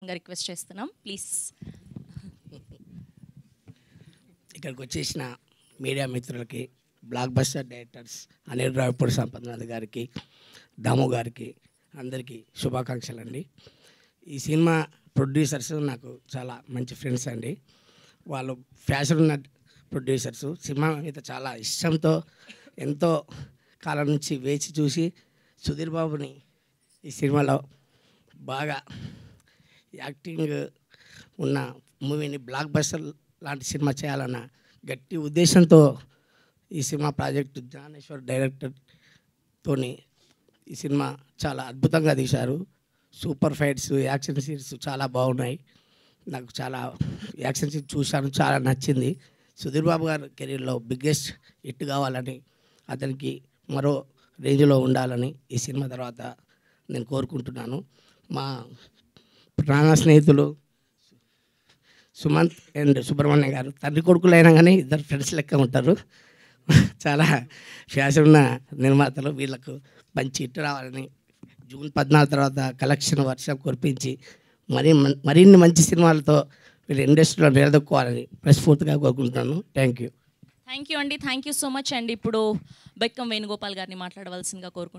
రావాల్సిందిగా రిక్వెస్ట్ చేస్తున్నాం ప్లీజ్ ఇక్కడికి వచ్చేసిన మీడియా మిత్రులకి blockbuster directors Anil Ravipudi Sampadanath గారికి దాము గారికి అందరికీ శుభాకాంక్షలు అండి ఈ సినిమా ప్రొడ్యూసర్స్ నాకు చాలా మంచి ఫ్రెండ్స్ అండి వాళ్ళు ఫ్యాషన్ ఉన్న ప్రొడ్యూసర్స్ సినిమా మీద చాలా ఇష్టంతో ఎంతో కాలం నుంచి వేచి చూసి సుధీర్ బాబుని ఈ సినిమాలో బాగా యాక్టింగ్ ఉన్న మూవీని బ్లాక్ బస్టర్ లాంటి సినిమా చేయాలన్న గట్టి ఉద్దేశంతో ఈ సినిమా ప్రాజెక్టు జ్ఞానేశ్వర్ డైరెక్టర్తోని ఈ సినిమా చాలా అద్భుతంగా తీశారు సూపర్ ఫైట్స్ యాక్షన్ సీన్స్ చాలా బాగున్నాయి నాకు చాలా యాక్షన్ సీన్స్ చూశాను చాలా నచ్చింది సుధీర్ బాబు గారి కెరీర్లో బిగ్గెస్ట్ హిట్ కావాలని అతనికి మరో రేంజ్లో ఉండాలని ఈ సినిమా తర్వాత నేను కోరుకుంటున్నాను మా ప్రాణ స్నేహితులు సుమంత్ అండ్ సుబ్రహ్మణ్య గారు తండ్రి కొడుకులైనా కానీ ఇద్దరు ఫ్రెండ్స్ లెక్క ఉంటారు చాలా ఫ్యాషన్ ఉన్న నిర్మాతలు వీళ్ళకు మంచి హిట్ రావాలని జూన్ పద్నాలుగు తర్వాత కలెక్షన్ వర్షం కురిపించి మరి మన్- మరిన్ని మంచి సినిమాలతో వీళ్ళు ఇండస్ట్రీలో నిలదొక్కోవాలని మనస్ఫూర్తిగా కోరుకుంటున్నాను థ్యాంక్ యూ థ్యాంక్ యూ అండి థ్యాంక్ యూ సో మచ్ అండి ఇప్పుడు బెక్కం వేణుగోపాల్ గారిని మాట్లాడవలసిందిగా కోరుకుంటున్నాను